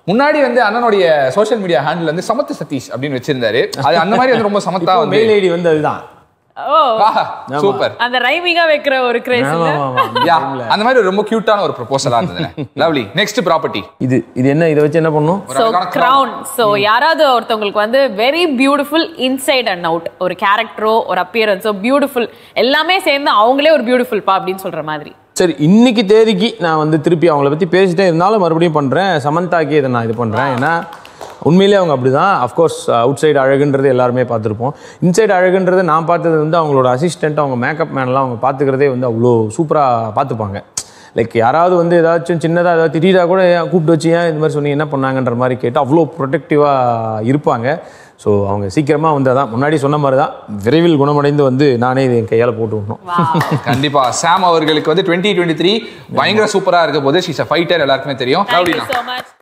முன்னாடி வந்து அண்ணனுடைய சோஷியல் மீடியா ஹேண்டில் வந்து சமத்து சதீஷ் அப்படின்னு வச்சிருந்தாரு அது அந்த மாதிரி வந்து ரொம்ப சமத்தா வந்து மெயில் ஐடி வந்து அதுதான் ஓ சூப்பர் அந்த ரைமிங்கா வைக்கிற ஒரு கிரேஸ் ஆமா, ஆமா, ஆமா. யா அந்த மாதிரி ஒரு ரொம்ப கியூட்டான ஒரு ப்ரொபோசலா இருந்தது லவ்லி நெக்ஸ்ட் ப்ராப்பர்ட்டி இது இது என்ன இதை வச்சு என்ன பண்ணும் ஸோ crown ஸோ யாராவது ஒருத்தவங்களுக்கு வந்து very beautiful inside and out ஒரு கேரக்டரோ ஒரு அப்பியரன்ஸோ பியூட்டிஃபுல் எல்லாமே சேர்ந்து அவங்களே ஒரு பியூட்டிஃபுல் பா அப்படின்னு சொல்ற மாதிரி சரி இன்னைக்கு தேதிக்கு நான் வந்து திருப்பி அவங்கள பற்றி பேசிட்டே இருந்தாலும் மறுபடியும் பண்ணுறேன் சமந்தாக்கு இதை நான் இது பண்ணுறேன் ஏன்னா உண்மையிலேயே அவங்க அப்படி தான் அஃப்கோர்ஸ் அவுட் சைடு அழகுன்றது எல்லாருமே பார்த்துருப்போம் இன்சைடு அழகுன்றது நான் பார்த்தது வந்து அவங்களோட அசிஸ்டண்ட் அவங்க மேக்கப் மேன்லாம் அவங்க பார்த்துக்கிறதே வந்து அவ்வளோ சூப்பராக பார்த்துப்பாங்க லைக் யாராவது வந்து ஏதாச்சும் சின்னதாக ஏதாவது திடீராக கூட ஏன் கூப்பிட்டு வச்சு ஏன் இது மாதிரி சொன்னீங்க என்ன பண்ணாங்கன்ற மாதிரி கேட்டு அவ்வளோ ப்ரொடெக்டிவாக இருப்பாங்க ஸோ அவங்க சீக்கிரமாக வந்து அதான் முன்னாடி சொன்ன மாதிரி தான் விரைவில் குணமடைந்து வந்து நானே இது என் கையால் போட்டு விடணும் கண்டிப்பா சாம் அவர்களுக்கு வந்து டுவெண்ட்டி டுவெண்ட்டி த்ரீ பயங்கர சூப்பரா இருக்க போது ஷீஸ் ஃபைட்டர் எல்லாருக்குமே தெரியும் தேங்க்யூ லவ்லினா ஸோ மச்